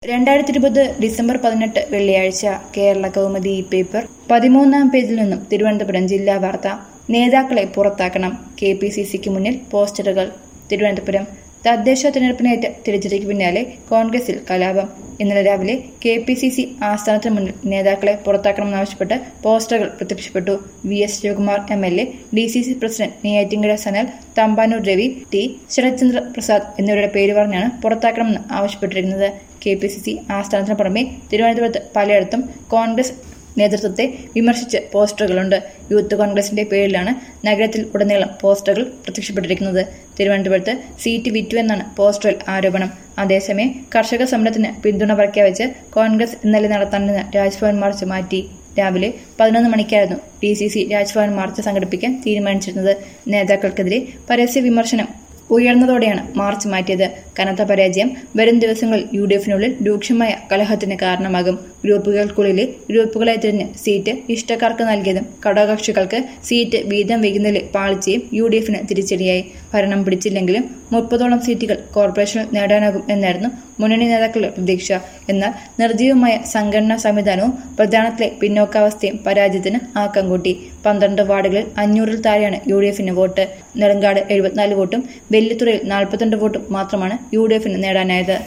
രണ്ടായിരത്തി ഇരുപത് ഡിസംബർ പതിനെട്ട് വെള്ളിയാഴ്ച കേരള കൗമുദി പേപ്പർ പതിമൂന്നാം പേജിൽ നിന്നും തിരുവനന്തപുരം ജില്ലാ വാർത്ത നേതാക്കളെ പുറത്താക്കണം കെ പി സി സിക്ക് മുന്നിൽ പോസ്റ്ററുകൾ തിരുവനന്തപുരം തദ്ദേശ തിരഞ്ഞെടുപ്പിനേറ്റ തിരിച്ചടിക്ക് പിന്നാലെ കോൺഗ്രസിൽ കലാപം ഇന്നലെ രാവിലെ കെ പി സി സി ആസ്ഥാനത്തിന് മുന്നിൽ നേതാക്കളെ പുറത്താക്കണമെന്നാവശ്യപ്പെട്ട് പോസ്റ്ററുകൾ പ്രത്യക്ഷപ്പെട്ടു V S Sivakumar M L A D C C president Neyyattinkara Sanal Thampanoor Ravi T Sarathchandra Prasad എന്നിവരുടെ പേര് പറഞ്ഞാണ് പുറത്താക്കണമെന്ന് ആവശ്യപ്പെട്ടിരിക്കുന്നത് കെ പി സി സി ആസ്ഥാനത്തിന് പുറമെ തിരുവനന്തപുരത്ത് പലയിടത്തും കോൺഗ്രസ് നേതൃത്വത്തെ വിമർശിച്ച് പോസ്റ്ററുകളുണ്ട് യൂത്ത് കോൺഗ്രസിന്റെ പേരിലാണ് നഗരത്തിൽ ഉടനീളം പോസ്റ്ററുകൾ പ്രത്യക്ഷപ്പെട്ടിരിക്കുന്നത് തിരുവനന്തപുരത്ത് സീറ്റ് വിറ്റുവെന്നാണ് പോസ്റ്ററിൽ ആരോപണം അതേസമയം കർഷക സമരത്തിന് പിന്തുണ പ്രഖ്യാപിച്ച് കോൺഗ്രസ് ഇന്നലെ നടത്താനിരുന്ന രാജ്ഭവൻ മാർച്ച് മാറ്റി രാവിലെ പതിനൊന്ന് മണിക്കായിരുന്നു D C C Raj Bhavan March സംഘടിപ്പിക്കാൻ തീരുമാനിച്ചിരുന്നത് നേതാക്കൾക്കെതിരെ പരസ്യ വിമർശനം ഉയർന്നതോടെയാണ് മാർച്ച് മാറ്റിയത് കനത്ത പരാജയം വരും ദിവസങ്ങളിൽ യു ഡി എഫിനുള്ളിൽ രൂക്ഷമായ കലഹത്തിന് കാരണമാകും ഗ്രൂപ്പുകൾക്കുള്ളിലെ ഗ്രൂപ്പുകളെ തിരിഞ്ഞ് സീറ്റ് ഇഷ്ടക്കാർക്ക് നൽകിയതും ഘടകകക്ഷികൾക്ക് സീറ്റ് വീതം വൈകുന്നതിലെ പാളിച്ചയും യു ഡി എഫിന് തിരിച്ചടിയായി ഭരണം പിടിച്ചില്ലെങ്കിലും മുപ്പതോളം സീറ്റുകൾ കോർപ്പറേഷനിൽ നേടാനാകും എന്നായിരുന്നു മുന്നണി നേതാക്കളുടെ പ്രതീക്ഷ എന്നാൽ നിർജ്ജീവമായ സംഘടനാ സംവിധാനവും പ്രധാനത്തിലെ പിന്നോക്കാവസ്ഥയും പരാജയത്തിന് ആക്കം കൂട്ടി പന്ത്രണ്ട് വാർഡുകളിൽ അഞ്ഞൂറിൽ താഴെയാണ് യു ഡി എഫിന് വോട്ട് നെടുങ്കാട് എഴുപത്തിനാല് വോട്ടും വെല്ലിത്തുറയിൽ നാൽപ്പത്തിരണ്ട് വോട്ടും മാത്രമാണ് യു ഡി എഫിന് നേടാനായത്